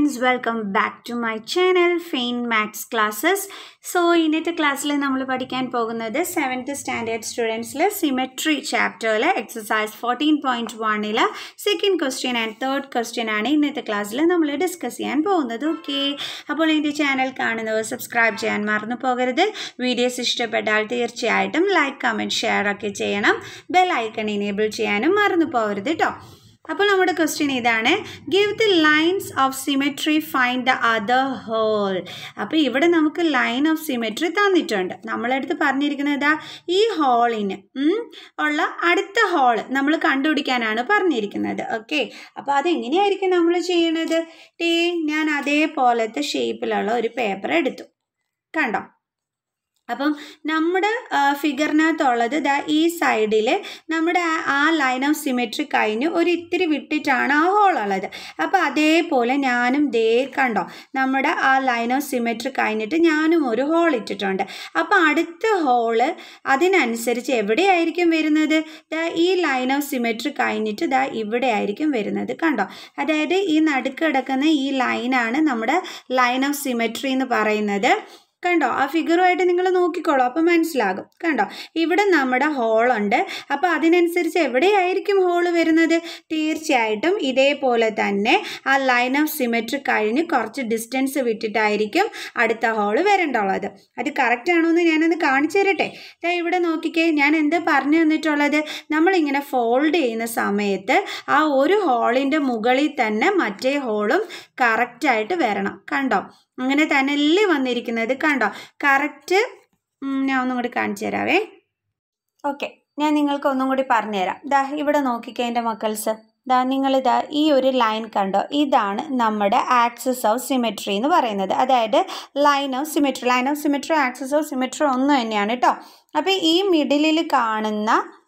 Students welcome back to my channel fine maths classes so ഇന്നത്തെ ക്ലാസ്സിൽ നമ്മൾ പഠിക്കാൻ പോകുന്നത് സെവൻത്ത് സ്റ്റാൻഡേർഡ് സ്റ്റുഡൻസിൽ സിമെട്രി ചാപ്റ്ററിൽ എക്സസൈസ് ഫോർട്ടീൻ പോയിൻറ്റ് വണ്ണിൽ second question and third question ആണ് ഇന്നത്തെ ക്ലാസ്സിൽ നമ്മൾ ഡിസ്കസ് ചെയ്യാൻ പോകുന്നത് ഓക്കെ അപ്പോൾ എൻ്റെ ചാനൽ കാണുന്നവർ സബ്സ്ക്രൈബ് ചെയ്യാൻ മറന്നു പോകരുത് വീഡിയോസ് ഇഷ്ടപ്പെട്ടാൽ തീർച്ചയായിട്ടും ലൈക്ക് കമൻറ്റ് ഷെയർ ഒക്കെ ചെയ്യണം ബെൽ ഐക്കൺ ഇനേബിൾ ചെയ്യാനും മറന്നു പോകരുത് കേട്ടോ അപ്പോൾ നമ്മുടെ ക്വസ്റ്റ്യൻ ഇതാണ് give the lines of symmetry find the other hole അപ്പോൾ ഇവിടെ നമുക്ക് ലൈൻ ഓഫ് സിമെട്രി തന്നിട്ടുണ്ട് നമ്മളടുത്ത് പറഞ്ഞിരിക്കുന്നത് ഇതാ ഈ ഹോളിന് ഉള്ള അടുത്ത ഹോള് നമ്മൾ കണ്ടുപിടിക്കാനാണ് പറഞ്ഞിരിക്കുന്നത് ഓക്കെ അപ്പോൾ അതെങ്ങനെയായിരിക്കും നമ്മൾ ചെയ്യണത് ടേ ഞാൻ അതേപോലത്തെ ഷേപ്പിലുള്ള ഒരു പേപ്പർ എടുത്തു കണ്ടോ അപ്പം നമ്മുടെ ഫിഗറിനകത്തുള്ളത് ദാ ഈ സൈഡിൽ നമ്മുടെ ആ ലൈൻ ഓഫ് സിമെട്രി കഴിഞ്ഞ് ഒരു ഇത്തിരി വിട്ടിട്ടാണ് ആ ഹോൾ ഉള്ളത് അപ്പോൾ അതേപോലെ ഞാനും ദേ കണ്ടോ നമ്മുടെ ആ ലൈൻ ഓഫ് സിമെട്രി കഴിഞ്ഞിട്ട് ഞാനും ഒരു ഹോൾ ഇട്ടിട്ടുണ്ട് അപ്പോൾ അടുത്ത ഹോള് അതിനനുസരിച്ച് എവിടെയായിരിക്കും വരുന്നത് ദാ ഈ ലൈൻ ഓഫ് സിമെട്രി കഴിഞ്ഞിട്ട് ദാ ഇവിടെ ആയിരിക്കും വരുന്നത് കണ്ടോ അതായത് ഈ നടുക്ക് കിടക്കുന്ന ഈ ലൈനാണ് നമ്മുടെ ലൈൻ ഓഫ് സിമെട്രി എന്ന് പറയുന്നത് കണ്ടോ ആ ഫിഗറുമായിട്ട് നിങ്ങൾ നോക്കിക്കോളൂ അപ്പോൾ മനസ്സിലാകും കണ്ടോ ഇവിടെ നമ്മുടെ ഹോളുണ്ട് അപ്പോൾ അതിനനുസരിച്ച് എവിടെയായിരിക്കും ഹോൾ വരുന്നത് തീർച്ചയായിട്ടും ഇതേപോലെ തന്നെ ആ ലൈൻ ഓഫ് സിമെട്രി കഴിഞ്ഞ് കുറച്ച് ഡിസ്റ്റൻസ് വിട്ടിട്ടായിരിക്കും അടുത്ത ഹോൾ വരേണ്ടുള്ളത് അത് കറക്റ്റ് ആണോ എന്ന് ഞാനൊന്ന് കാണിച്ചു തരട്ടെ ഇവിടെ നോക്കിക്കേ ഞാൻ എന്ത് പറഞ്ഞു തന്നിട്ടുള്ളത് നമ്മളിങ്ങനെ ഫോൾഡ് ചെയ്യുന്ന സമയത്ത് ആ ഒരു ഹോളിൻ്റെ മുകളിൽ തന്നെ മറ്റേ ഹോളും കറക്റ്റായിട്ട് വരണം കണ്ടോ അങ്ങനെ തന്നെയല്ലേ വന്നിരിക്കുന്നത് കണ്ടോ കറക്റ്റ് ഞാൻ ഒന്നും കൂടി കാണിച്ചു തരാവേ ഓക്കെ ഞാൻ നിങ്ങൾക്ക് ഒന്നും കൂടി പറഞ്ഞുതരാം ദാ ഇവിടെ നോക്കിക്കേ എൻ്റെ മക്കൾസ് ദാ നിങ്ങളിതാ ഈ ഒരു ലൈൻ കണ്ടോ ഇതാണ് നമ്മുടെ ആക്സിസ് ഓഫ് സിമെട്രി എന്ന് പറയുന്നത് അതായത് line of symmetry line of symmetry axis of symmetry ഒന്ന് തന്നെയാണ് കേട്ടോ അപ്പോൾ ഈ മിഡിലിൽ കാണുന്ന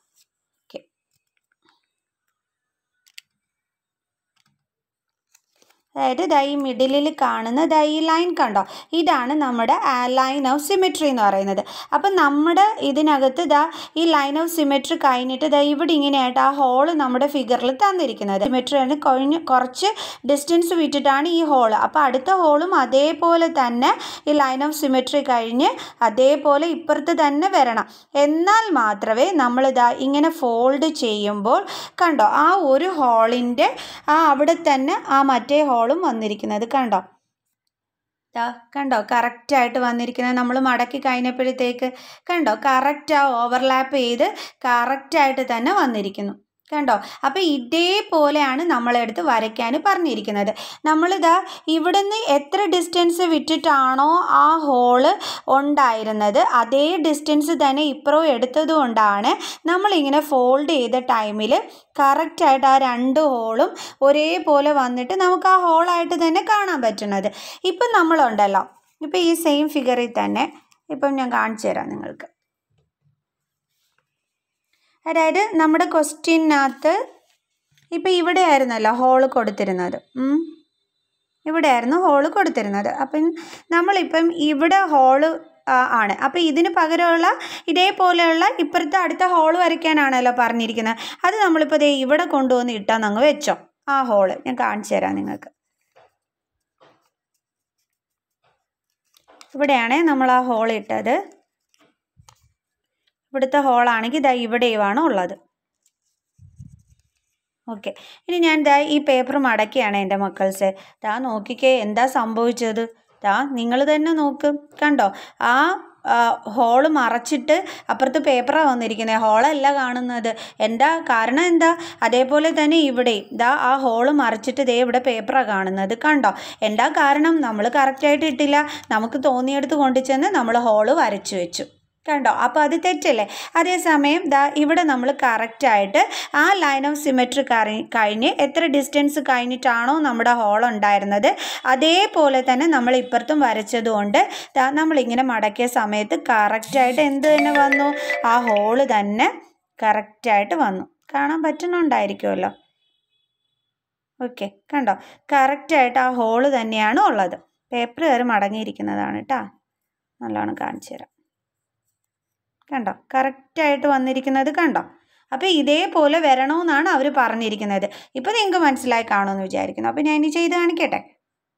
അതായത് ദാ ഈ മിഡിലിൽ കാണുന്ന ദാ ഈ ലൈൻ കണ്ടോ ഇതാണ് നമ്മുടെ ലൈൻ ഓഫ് സിമെട്രി എന്ന് പറയുന്നത് അപ്പം നമ്മുടെ ഇതിനകത്ത് ദാ ഈ ലൈൻ ഓഫ് സിമെട്രി കഴിഞ്ഞിട്ട് ദാ ഇവിടെ ഇങ്ങനെയായിട്ട് ആ ഹോള് നമ്മുടെ ഫിഗറിൽ തന്നിരിക്കുന്നത് സിമെട്രി ആണ് കഴിഞ്ഞ് കുറച്ച് ഡിസ്റ്റൻസ് വിട്ടിട്ടാണ് ഈ ഹോള് അപ്പോൾ അടുത്ത ഹോളും അതേപോലെ തന്നെ ഈ ലൈൻ ഓഫ് സിമെട്രി കഴിഞ്ഞ് അതേപോലെ ഇപ്പുറത്ത് തന്നെ വരണം എന്നാൽ മാത്രമേ നമ്മളിതാ ഇങ്ങനെ ഫോൾഡ് ചെയ്യുമ്പോൾ കണ്ടോ ആ ഒരു ഹോളിൻ്റെ ആ അവിടെ തന്നെ ആ മറ്റേ ഹോൾ ഹോളും വന്നിരിക്കുന്നത് കണ്ടോ കണ്ടോ കറക്റ്റായിട്ട് വന്നിരിക്കുന്നത് നമ്മൾ മടക്കി കഴിഞ്ഞപ്പോഴത്തേക്ക് കണ്ടോ കറക്റ്റ് ആ ഓവർലാപ്പ് ചെയ്ത് കറക്റ്റായിട്ട് തന്നെ വന്നിരിക്കുന്നു കണ്ടോ അപ്പോൾ ഇതേപോലെയാണ് നമ്മളെടുത്ത് വരയ്ക്കാൻ പറഞ്ഞിരിക്കുന്നത് നമ്മളിതാ ഇവിടുന്ന് എത്ര ഡിസ്റ്റൻസ് വിട്ടിട്ടാണോ ആ ഹോള് ഉണ്ടായിരുന്നത് അതേ ഡിസ്റ്റൻസ് തന്നെ ഇപ്പുറവും എടുത്തത് കൊണ്ടാണ് നമ്മളിങ്ങനെ ഫോൾഡ് ചെയ്ത ടൈമിൽ കറക്റ്റായിട്ട് ആ രണ്ട് ഹോളും ഒരേപോലെ വന്നിട്ട് നമുക്ക് ആ ഹോളായിട്ട് തന്നെ കാണാൻ പറ്റുന്നത് ഇപ്പം നമ്മളുണ്ടല്ലോ ഇപ്പം ഈ സെയിം ഫിഗറിൽ തന്നെ ഇപ്പം ഞാൻ കാണിച്ചു തരാം നിങ്ങൾക്ക് അതായത് നമ്മുടെ ക്വസ്റ്റ്യനകത്ത് ഇപ്പം ഇവിടെ ആയിരുന്നല്ലോ ഹോള് കൊടുത്തിരുന്നത് ഇവിടെ ആയിരുന്നു ഹോള് കൊടുത്തിരുന്നത് അപ്പം നമ്മളിപ്പം ഇവിടെ ഹോള് ആണ് അപ്പോൾ ഇതിന് പകരമുള്ള ഇതേപോലെയുള്ള ഇപ്പുറത്തെ അടുത്ത ഹോള് വരയ്ക്കാനാണല്ലോ പറഞ്ഞിരിക്കുന്നത് അത് നമ്മളിപ്പോൾ ദേ ഇവിടെ കൊണ്ടുവന്ന് ഇട്ടാൽ അങ്ങ് വെച്ചോ ആ ഹോള് ഞാൻ കാണിച്ചു തരാം നിങ്ങൾക്ക് ഇവിടെയാണ് നമ്മൾ ആ ഹോൾ ഇട്ടത് ഇവിടുത്തെ ഹോളാണെങ്കിൽ ഇതാ ഇവിടെയുമാണ് ഉള്ളത് ഓക്കെ ഇനി ഞാൻ ദാ ഈ പേപ്പർ മടക്കിയാണ് എൻ്റെ മക്കൾസ് ദാ നോക്കിക്കേ എന്താ സംഭവിച്ചത് ദാ നിങ്ങൾ തന്നെ നോക്ക് കണ്ടോ ആ ഹോള് മറച്ചിട്ട് അപ്പുറത്ത് പേപ്പറാണ് വന്നിരിക്കുന്നത് ഹോളല്ല കാണുന്നത് എന്താ കാരണം എന്താ അതേപോലെ തന്നെ ഇവിടെ ഇതാ ആ ഹോള് മറിച്ചിട്ട് ദേ ഇവിടെ പേപ്പറാണ് കാണുന്നത് കണ്ടോ എന്താ കാരണം നമ്മൾ കറക്റ്റായിട്ട് ഇട്ടില്ല നമുക്ക് തോന്നിയെടുത്ത് കൊണ്ടുചെന്ന് നമ്മൾ ഹോള് വരച്ചു വെച്ചു കണ്ടോ അപ്പോൾ അത് തെറ്റല്ലേ അതേസമയം ദാ ഇവിടെ നമ്മൾ കറക്റ്റായിട്ട് ആ ലൈൻ ഓഫ് സിമെട്രി കഴിഞ്ഞ് എത്ര ഡിസ്റ്റൻസ് കഴിഞ്ഞിട്ടാണോ നമ്മുടെ ഹോൾ ഉണ്ടായിരുന്നത് അതേപോലെ തന്നെ നമ്മൾ ഇപ്പുറത്തും വരച്ചതുകൊണ്ട് ദാ നമ്മളിങ്ങനെ മടക്കിയ സമയത്ത് കറക്റ്റായിട്ട് എന്ത് തന്നെ വന്നു ആ ഹോള് തന്നെ കറക്റ്റായിട്ട് വന്നു കാണാൻ പറ്റുന്നുണ്ടായിരിക്കുമല്ലോ ഓക്കെ കണ്ടോ കറക്റ്റായിട്ട് ആ ഹോള് തന്നെയാണ് ഉള്ളത് പേപ്പർ കയറി മടങ്ങിയിരിക്കുന്നതാണ് കേട്ടോ നല്ലോണം കാണിച്ചു തരാം കണ്ടോ കറക്റ്റായിട്ട് വന്നിരിക്കുന്നത് കണ്ടോ അപ്പോൾ ഇതേപോലെ വരണമെന്നാണ് അവർ പറഞ്ഞിരിക്കുന്നത് ഇപ്പോൾ നിങ്ങൾക്ക് മനസ്സിലായി കാണുമെന്ന് വിചാരിക്കുന്നു അപ്പോൾ ഞാൻ ഇനി ചെയ്ത് കാണിക്കട്ടെ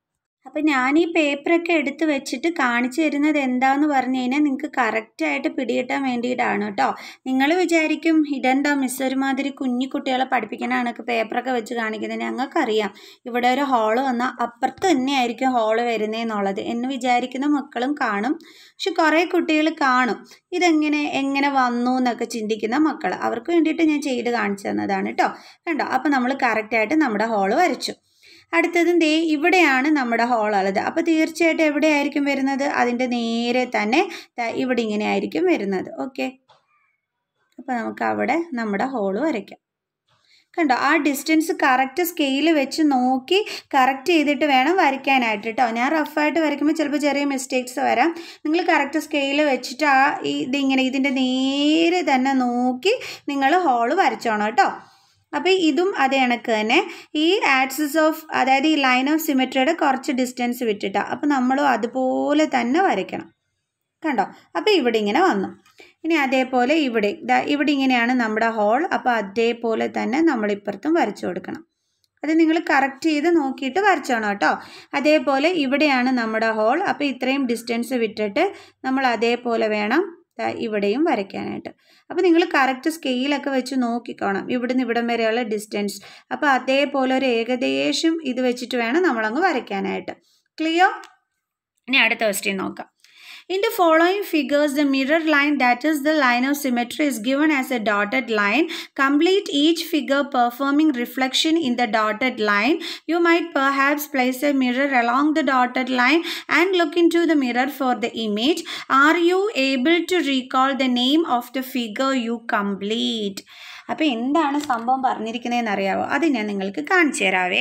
അപ്പം ഞാൻ ഈ പേപ്പറൊക്കെ എടുത്ത് വെച്ചിട്ട് കാണിച്ചു തരുന്നത് എന്താന്ന് പറഞ്ഞു കഴിഞ്ഞാൽ നിങ്ങൾക്ക് കറക്റ്റായിട്ട് പിടികിട്ടാൻ വേണ്ടിയിട്ടാണ് കേട്ടോ നിങ്ങൾ വിചാരിക്കും ഇതെന്താ മിസ് ഒരുമാതിരി കുഞ്ഞു കുട്ടികളെ പഠിപ്പിക്കണ കണക്ക് പേപ്പറൊക്കെ വെച്ച് കാണിക്കുന്നത് ഞങ്ങൾക്കറിയാം ഇവിടെ ഒരു ഹോള് വന്നാൽ അപ്പുറത്ത് തന്നെയായിരിക്കും ഹോള് വരുന്നതെന്നുള്ളത് എന്ന് വിചാരിക്കുന്ന മക്കളും കാണും പക്ഷെ കുറേ കുട്ടികൾ കാണും ഇതെങ്ങനെ എങ്ങനെ വന്നു എന്നൊക്കെ ചിന്തിക്കുന്ന മക്കൾ അവർക്ക് വേണ്ടിയിട്ട് ഞാൻ ചെയ്ത് കാണിച്ചു തന്നതാണ് കേട്ടോ കണ്ടോ അപ്പോൾ നമ്മൾ കറക്റ്റായിട്ട് നമ്മുടെ ഹോള് വരച്ചു അടുത്തതും ദേ ഇവിടെയാണ് നമ്മുടെ ഹോൾ ഉള്ളത് അപ്പോൾ തീർച്ചയായിട്ടും എവിടെയായിരിക്കും വരുന്നത് അതിൻ്റെ നേരെ തന്നെ ദാ ഇവിടെ ഇങ്ങനെ ആയിരിക്കും വരുന്നത് ഓക്കെ അപ്പോൾ നമുക്ക് അവിടെ നമ്മുടെ ഹോള് വരയ്ക്കാം കണ്ടോ ആ ഡിസ്റ്റൻസ് കറക്റ്റ് സ്കെയിൽ വെച്ച് നോക്കി കറക്റ്റ് ചെയ്തിട്ട് വേണം വരയ്ക്കാനായിട്ട് കേട്ടോ ഞാൻ റഫായിട്ട് വരയ്ക്കുമ്പോൾ ചിലപ്പോൾ ചെറിയ മിസ്റ്റേക്സ് വരാം നിങ്ങൾ കറക്റ്റ് സ്കെയിൽ വെച്ചിട്ട് ആ ഇതിങ്ങനെ ഇതിൻ്റെ നേരെ തന്നെ നോക്കി നിങ്ങൾ ഹോള് വരച്ചോണം കേട്ടോ അപ്പോൾ ഇതും അതേ കണക്ക് തന്നെ ഈ ആക്സിസ് ഓഫ് അതായത് ഈ ലൈൻ ഓഫ് സിമെട്രിയുടെ കുറച്ച് ഡിസ്റ്റൻസ് വിട്ടിട്ടാണ് അപ്പോൾ നമ്മളും അതുപോലെ തന്നെ വരയ്ക്കണം കണ്ടോ അപ്പോൾ ഇവിടെ ഇങ്ങനെ വന്നു ഇനി അതേപോലെ ഇവിടെ ഇതാ ഇവിടെ ഇങ്ങനെയാണ് നമ്മുടെ ഹോൾ അപ്പോൾ അതേപോലെ തന്നെ നമ്മൾ ഇപ്പുറത്തും വരച്ചു കൊടുക്കണം അത് നിങ്ങൾ കറക്റ്റ് ചെയ്ത് നോക്കിയിട്ട് വരച്ചോണം കേട്ടോ അതേപോലെ ഇവിടെയാണ് നമ്മുടെ ഹോൾ അപ്പോൾ ഇത്രയും ഡിസ്റ്റൻസ് വിട്ടിട്ട് നമ്മൾ അതേപോലെ വേണം ഇവിടെയും വരയ്ക്കാനായിട്ട് അപ്പോൾ നിങ്ങൾ കറക്റ്റ് സ്കെയിലൊക്കെ വെച്ച് നോക്കിക്കോണം ഇവിടുന്ന് ഇവിടം വരെയുള്ള ഡിസ്റ്റൻസ് അപ്പോൾ അതേപോലെ ഒരു ഏകദേശം ഇത് വെച്ചിട്ട് വേണം നമ്മളങ്ങ് വരയ്ക്കാനായിട്ട് ക്ലിയർ ഇനി അടുത്ത ക്വസ്റ്റ്യൻ നോക്കാം In the following figures, the mirror line, that is the line of symmetry, is given as a dotted line. Complete each figure performing reflection in the dotted line. You might perhaps place a mirror along the dotted line and look into the mirror for the image. Are you able to recall the name of the figure you complete? അപ്പോൾ എന്താണ് സംഭവം പറഞ്ഞിരിക്കുന്നതെന്ന് അറിയാവോ അത് ഞാൻ നിങ്ങൾക്ക് കാണിച്ചു തരാവേ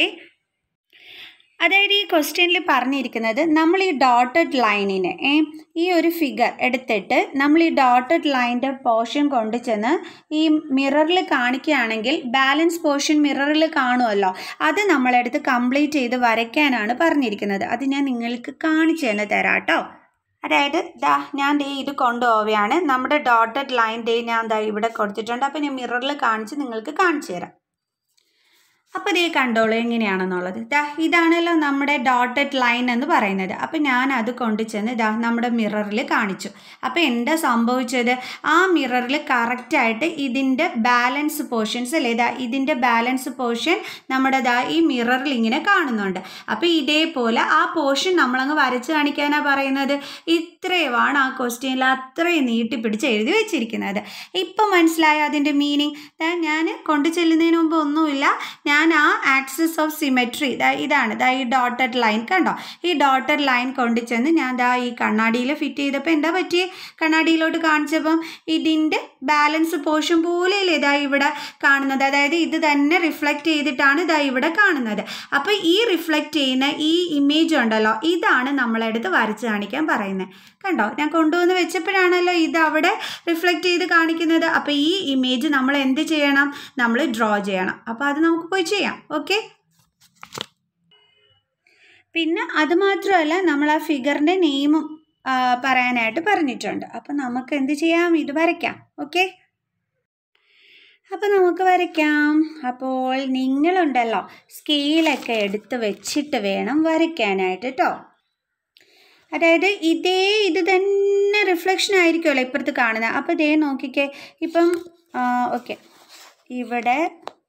അതായത് ഈ ക്വസ്റ്റ്യനിൽ പറഞ്ഞിരിക്കുന്നത് നമ്മൾ ഈ ഡോട്ടഡ് ലൈനിനെ ഈ ഒരു ഫിഗർ എടുത്തിട്ട് നമ്മൾ ഈ ഡോട്ടഡ് ലൈൻ്റെ പോർഷൻ കൊണ്ടു ചെന്ന് ഈ മിററിൽ കാണിക്കുകയാണെങ്കിൽ ബാലൻസ് പോർഷൻ മിററിൽ കാണുമല്ലോ അത് നമ്മളെടുത്ത് കംപ്ലീറ്റ് ചെയ്ത് വരയ്ക്കാനാണ് പറഞ്ഞിരിക്കുന്നത് അത് ഞാൻ നിങ്ങൾക്ക് കാണിച്ചു തന്നെ തരാം കേട്ടോ അതായത് ദാ ഞാൻ ദേ ഇത് കൊണ്ടുപോവുകയാണ് നമ്മുടെ ഡോട്ടഡ് ലൈൻ ദേ ഞാൻ ദാ ഇവിടെ കൊടുത്തിട്ടുണ്ട് അപ്പോൾ ഞാൻ മിററിൽ കാണിച്ച് നിങ്ങൾക്ക് കാണിച്ചു തരാം അപ്പോൾ ഇതേ കണ്ടോളൂ എങ്ങനെയാണെന്നുള്ളത് ദാ ഇതാണല്ലോ നമ്മുടെ ഡോട്ടഡ് ലൈൻ എന്ന് പറയുന്നത് അപ്പോൾ ഞാൻ അത് കൊണ്ടു ചെന്ന് ദാ നമ്മുടെ മിററിൽ കാണിച്ചു അപ്പോൾ എന്താ സംഭവിച്ചത് ആ മിററിൽ കറക്റ്റായിട്ട് ഇതിൻ്റെ ബാലൻസ് പോർഷൻസ് അല്ലേ ദാ ഇതിൻ്റെ ബാലൻസ് പോർഷൻ നമ്മുടെ ദാ ഈ മിററിൽ ഇങ്ങനെ കാണുന്നുണ്ട് അപ്പോൾ ഇതേപോലെ ആ പോർഷൻ നമ്മളങ്ങ് വരച്ച് കാണിക്കാനാണ് പറയുന്നത് ഇത്രയുമാണ് ആ ക്വസ്റ്റ്യനിൽ അത്രയും നീട്ടി പിടിച്ച് എഴുതി വെച്ചിരിക്കുന്നത് ഇപ്പം മനസ്സിലായോ അതിൻ്റെ മീനിങ് ഞാൻ കൊണ്ടു ചെല്ലുന്നതിന് മുമ്പ് ഒന്നുമില്ല ഞാൻ ആ ആക്സിസ് ഓഫ് സിമെട്രി ദാ ഇതാണ് ദാ ഈ ഡോട്ടഡ് ലൈൻ കണ്ടോ ഈ ഡോട്ടഡ് ലൈൻ കൊണ്ടു ചെന്ന് ഞാൻ ദാ ഈ കണ്ണാടിയിൽ ഫിറ്റ് ചെയ്തപ്പോൾ എന്താ പറ്റിയേ കണ്ണാടിയിലോട്ട് കാണിച്ചപ്പം ഇതിൻ്റെ ബാലൻസ് പോർഷൻ പോലെയല്ലേ ഇതാ ഇവിടെ കാണുന്നത് അതായത് ഇത് തന്നെ റിഫ്ലക്റ്റ് ചെയ്തിട്ടാണ് ഇതാ ഇവിടെ കാണുന്നത് അപ്പോൾ ഈ റിഫ്ലക്റ്റ് ചെയ്യുന്ന ഈ ഇമേജ് ഉണ്ടല്ലോ ഇതാണ് നമ്മളെടുത്ത് വരച്ച് കാണിക്കാൻ പറയുന്നത് കണ്ടോ ഞാൻ കൊണ്ടുവന്ന് വെച്ചപ്പോഴാണല്ലോ ഇത് അവിടെ റിഫ്ലക്റ്റ് ചെയ്ത് കാണിക്കുന്നത് അപ്പോൾ ഈ ഇമേജ് നമ്മൾ എന്ത് ചെയ്യണം നമ്മൾ ഡ്രോ ചെയ്യണം അപ്പോൾ അത് നമുക്ക് പോയി ചെയ്യാം ഓക്കെ പിന്നെ അതുമാത്രമല്ല നമ്മൾ ആ ഫിഗറിൻ്റെ നെയിമും പറയാനായിട്ട് പറഞ്ഞിട്ടുണ്ട് അപ്പം നമുക്ക് എന്ത് ചെയ്യാം ഇത് വരയ്ക്കാം ഓക്കെ അപ്പോൾ നമുക്ക് വരയ്ക്കാം അപ്പോൾ നിങ്ങളുണ്ടല്ലോ സ്കെയിലൊക്കെ എടുത്ത് വെച്ചിട്ട് വേണം വരയ്ക്കാനായിട്ട് കേട്ടോ അതായത് ഇതേ ഇത് തന്നെ റിഫ്ലക്ഷൻ ആയിരിക്കുമല്ലോ ഇപ്പുറത്ത് കാണുന്നത് അപ്പോൾ ഇതേ നോക്കിക്കേ ഇപ്പം ഓക്കെ ഇവിടെ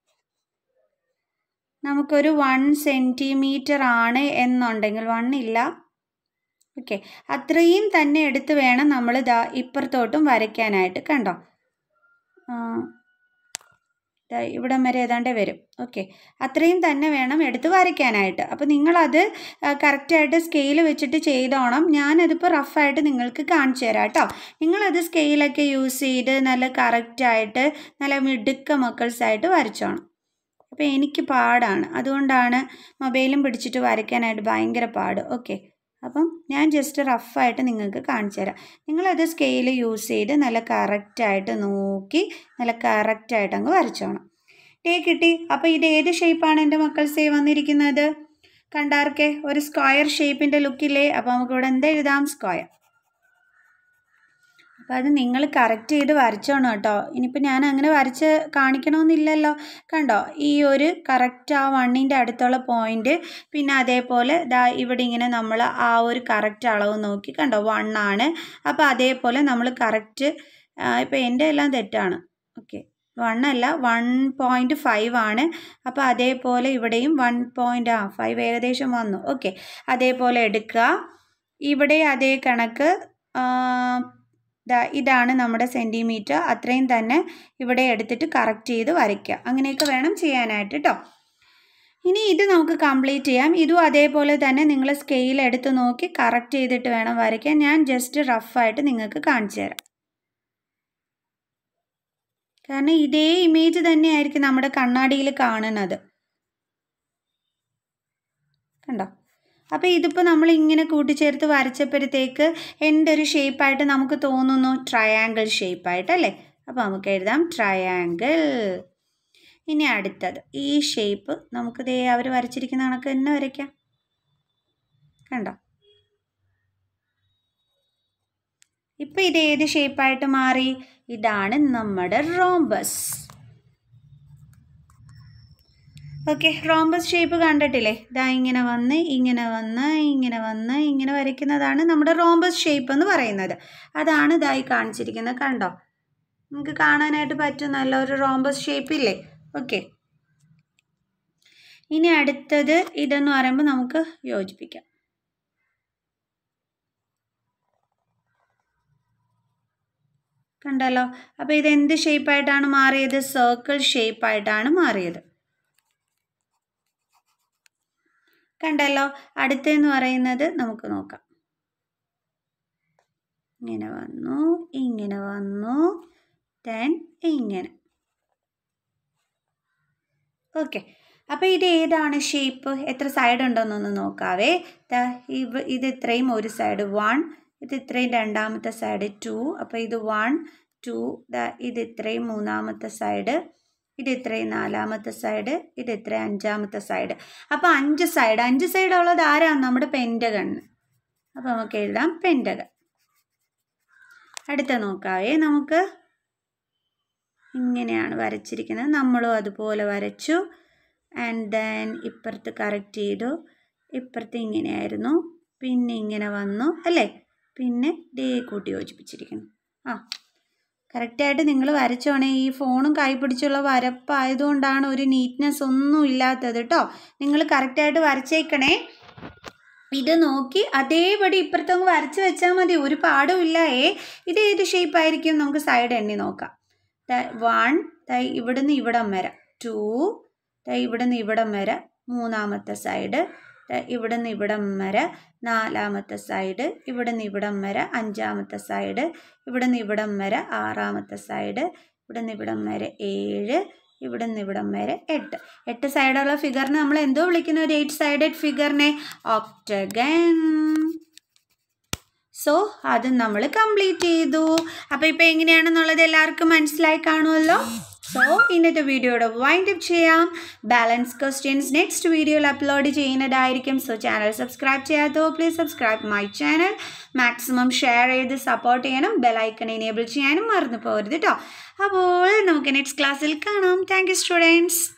നമുക്കൊരു വൺ സെൻറ്റിമീറ്റർ ആണ് എന്നുണ്ടെങ്കിൽ വൺ ഇല്ല ഓക്കെ അത്രയും തന്നെ എടുത്ത് വേണം നമ്മൾ ഇതാ ഇപ്പുറത്തോട്ടും വരയ്ക്കാനായിട്ട് കണ്ടോ ഇവിടം വരെ ഏതാണ്ട് വരും ഓക്കെ അത്രയും തന്നെ വേണം എടുത്ത് വരയ്ക്കാനായിട്ട് അപ്പോൾ നിങ്ങളത് കറക്റ്റായിട്ട് സ്കെയിൽ വെച്ചിട്ട് ചെയ്തോണം ഞാനതിപ്പോൾ റഫായിട്ട് നിങ്ങൾക്ക് കാണിച്ചു തരാം കേട്ടോ നിങ്ങളത് സ്കെയിലൊക്കെ യൂസ് ചെയ്ത് നല്ല കറക്റ്റായിട്ട് നല്ല മിടുക്ക മക്കൾസായിട്ട് വരച്ചോണം അപ്പോൾ എനിക്ക് പാടാണ് അതുകൊണ്ടാണ് മൊബൈലും പിടിച്ചിട്ട് വരയ്ക്കാനായിട്ട് ഭയങ്കര പാട് ഓക്കെ അപ്പം ഞാൻ ജസ്റ്റ് റഫായിട്ട് നിങ്ങൾക്ക് കാണിച്ചു തരാം നിങ്ങളത് സ്കെയിൽ യൂസ് ചെയ്ത് നല്ല കറക്റ്റായിട്ട് നോക്കി നല്ല കറക്റ്റായിട്ട് അങ്ങ് വരച്ചോണം ഡേ കിട്ടി അപ്പോൾ ഇത് ഏത് ഷേപ്പാണ് എൻ്റെ മക്കൾസേ വന്നിരിക്കുന്നത് കണ്ടാർക്കെ ഒരു സ്ക്വയർ ഷേപ്പിൻ്റെ ലുക്കില്ലേ അപ്പോൾ നമുക്ക് ഇവിടെ എന്താ എഴുതാം സ്ക്വയർ അപ്പോൾ അത് നിങ്ങൾ കറക്റ്റ് ചെയ്ത് വരച്ചോണം കേട്ടോ ഇനിയിപ്പോൾ ഞാൻ അങ്ങനെ വരച്ച് കാണിക്കണമെന്നില്ലല്ലോ കണ്ടോ ഈ ഒരു കറക്റ്റ് ആ വണ്ണിൻ്റെ അടുത്തുള്ള പോയിന്റ് പിന്നെ അതേപോലെ ദാ ഇവിടെ ഇങ്ങനെ നമ്മൾ ആ ഒരു കറക്റ്റ് അളവ് നോക്കി കണ്ടോ വൺ ആണ് അപ്പോൾ അതേപോലെ നമ്മൾ കറക്റ്റ് ഇപ്പോൾ എൻ്റെ എല്ലാം തെറ്റാണ് ഓക്കെ വൺ അല്ല വൺ പോയിൻറ്റ് ഫൈവ് ആണ് അപ്പോൾ അതേപോലെ ഇവിടെയും വൺ പോയിൻ്റ് ആ ഫൈവ് ഏകദേശം വന്നു ഓക്കെ അതേപോലെ എടുക്കുക ഇവിടെ അതേ കണക്ക് ആ, ദാ ഇതാണ് നമ്മുടെ സെൻറ്റിമീറ്റർ അത്രയും തന്നെ ഇവിടെ എടുത്തിട്ട് കറക്റ്റ് ചെയ്ത് വരയ്ക്കുക അങ്ങനെയൊക്കെ വേണം ചെയ്യാനായിട്ട് കേട്ടോ ഇനി ഇത് നമുക്ക് കംപ്ലീറ്റ് ചെയ്യാം ഇതും അതേപോലെ തന്നെ നിങ്ങൾ സ്കെയിൽ എടുത്ത് നോക്കി കറക്റ്റ് ചെയ്തിട്ട് വേണം വരയ്ക്കാൻ ഞാൻ ജസ്റ്റ് റഫായിട്ട് നിങ്ങൾക്ക് കാണിച്ചു തരാം കാരണം ഇതേ ഇമേജ് തന്നെയായിരിക്കും നമ്മുടെ കണ്ണാടിയിൽ കാണുന്നത് കണ്ടോ അപ്പോൾ ഇതിപ്പോൾ നമ്മൾ ഇങ്ങനെ കൂട്ടിച്ചേർത്ത് വരച്ചപ്പോഴത്തേക്ക് എൻ്റെ ഒരു ഷേപ്പായിട്ട് നമുക്ക് തോന്നുന്നു ട്രയാങ്കിൾ ഷേപ്പായിട്ടല്ലേ അപ്പോൾ നമുക്ക് എഴുതാം ട്രയാങ്കിൾ ഇനി അടുത്തത് ഈ ഷേപ്പ് നമുക്ക് ദേ അവർ വരച്ചിരിക്കുന്ന കണക്ക് തന്നെ വരയ്ക്കാം കണ്ടോ ഇപ്പം ഇത് ഏത് ഷേപ്പായിട്ട് മാറി ഇതാണ് നമ്മുടെ റോംബസ് ഓക്കെ റോംബസ് ഷേപ്പ് കണ്ടിട്ടില്ലേ ഇതാ ഇങ്ങനെ വന്ന് ഇങ്ങനെ വന്ന് ഇങ്ങനെ വന്ന് ഇങ്ങനെ വരയ്ക്കുന്നതാണ് നമ്മുടെ റോംബസ് ഷേപ്പ് എന്ന് പറയുന്നത് അതാണ് ഇതായി കാണിച്ചിരിക്കുന്നത് കണ്ടോ നമുക്ക് കാണാനായിട്ട് പറ്റും നല്ലൊരു റോംബസ് ഷേപ്പ് ഇല്ലേ ഓക്കെ ഇനി അടുത്തത് ഇതെന്ന് പറയുമ്പോൾ നമുക്ക് യോജിപ്പിക്കാം കണ്ടല്ലോ അപ്പോൾ ഇത് എന്ത് ഷേപ്പായിട്ടാണ് മാറിയത് സർക്കിൾ ഷേപ്പായിട്ടാണ് മാറിയത് കണ്ടല്ലോ അടുത്തെന്ന് പറയുന്നത് നമുക്ക് നോക്കാം ഇങ്ങനെ വന്നു ഇങ്ങനെ വന്നു ദെൻ ഇങ്ങനെ ഓക്കെ അപ്പോൾ ഇത് ഏതാണ് ഷേപ്പ് എത്ര സൈഡ് ഉണ്ടെന്നൊന്ന് നോക്കാവേ ദാ ഇവ ഇത് ഇത്രയും ഒരു സൈഡ് വൺ ഇത് ഇത്രയും രണ്ടാമത്തെ സൈഡ് ടു അപ്പോൾ ഇത് വൺ ടു ദാ ഇത് ഇത്രയും മൂന്നാമത്തെ സൈഡ് ഇത് ഇത്രയും നാലാമത്തെ സൈഡ് ഇത് ഇത്രയും അഞ്ചാമത്തെ സൈഡ് അപ്പോൾ അഞ്ച് സൈഡ് അഞ്ച് സൈഡ് ഉള്ളത് ആരാണ് നമ്മുടെ പെൻറ്റഗൺ അപ്പോൾ നമുക്ക് എഴുതാം പെൻറ്റഗൺ അടുത്ത നോക്കാവേ നമുക്ക് ഇങ്ങനെയാണ് വരച്ചിരിക്കുന്നത് നമ്മളും അതുപോലെ വരച്ചു ആൻഡ് ദെൻ ഇപ്പുറത്ത് കറക്റ്റ് ചെയ്തു ഇപ്പുറത്ത് ഇങ്ങനെയായിരുന്നു പിന്നെ ഇങ്ങനെ വന്നു അല്ലേ പിന്നെ ഡേ കൂട്ടി യോജിപ്പിച്ചിരിക്കുന്നു ആ കറക്റ്റായിട്ട് നിങ്ങൾ വരച്ചോണേ ഈ ഫോണും കൈ പിടിച്ചുള്ള വരപ്പായതുകൊണ്ടാണ് ഒരു നീറ്റ്നെസ് ഒന്നും ഇല്ലാത്തത് കേട്ടോ നിങ്ങൾ കറക്റ്റായിട്ട് വരച്ചേക്കണേ ഇത് നോക്കി അതേപടി ഇപ്പുറത്തങ്ങ് വരച്ച് വെച്ചാൽ മതി ഒരു പാടും ഇല്ല ഏ ഇത് ഏത് ഷേപ്പ് ആയിരിക്കും നമുക്ക് സൈഡ് എണ്ണി നോക്കാം വൺ ഇവിടുന്ന് ഇവിടം വരെ ടു ഇവിടുന്ന് ഇവിടം വരെ മൂന്നാമത്തെ സൈഡ് ഇവിടുന്ന് ഇവിടം വരെ നാലാമത്തെ സൈഡ് ഇവിടുന്ന് ഇവിടം വരെ അഞ്ചാമത്തെ സൈഡ് ഇവിടുന്ന് ഇവിടം വരെ ആറാമത്തെ സൈഡ് ഇവിടുന്ന് ഇവിടം വരെ ഏഴ് ഇവിടുന്ന് ഇവിടം വരെ എട്ട് എട്ട് സൈഡുള്ള ഫിഗറിനെ നമ്മൾ എന്തോ വിളിക്കുന്ന ഒരു എയ്റ്റ് സൈഡഡ് ഫിഗറിനെ ഒക്ടഗൻ സോ അത് നമ്മൾ കംപ്ലീറ്റ് ചെയ്തു അപ്പോൾ ഇപ്പോൾ എങ്ങനെയാണെന്നുള്ളത് എല്ലാവർക്കും മനസ്സിലായി കാണുമല്ലോ സോ ഇന്നത്തെ വീഡിയോയുടെ വൈൻഡ് അപ്പ് ചെയ്യാം ബാലൻസ് ക്വസ്റ്റ്യൻസ് നെക്സ്റ്റ് വീഡിയോയിൽ അപ്ലോഡ് ചെയ്യുന്നതായിരിക്കും സോ ചാനൽ സബ്സ്ക്രൈബ് ചെയ്യാത്തോ please subscribe my channel maximum share ചെയ്ത് സപ്പോർട്ട് ചെയ്യണം ബെലൈക്കൺ എനേബിൾ ചെയ്യാനും മറന്നു പോകരുത് കേട്ടോ അപ്പോൾ നമുക്ക് നെക്സ്റ്റ് ക്ലാസ്സിൽ കാണാം താങ്ക് യു സ്റ്റുഡൻസ്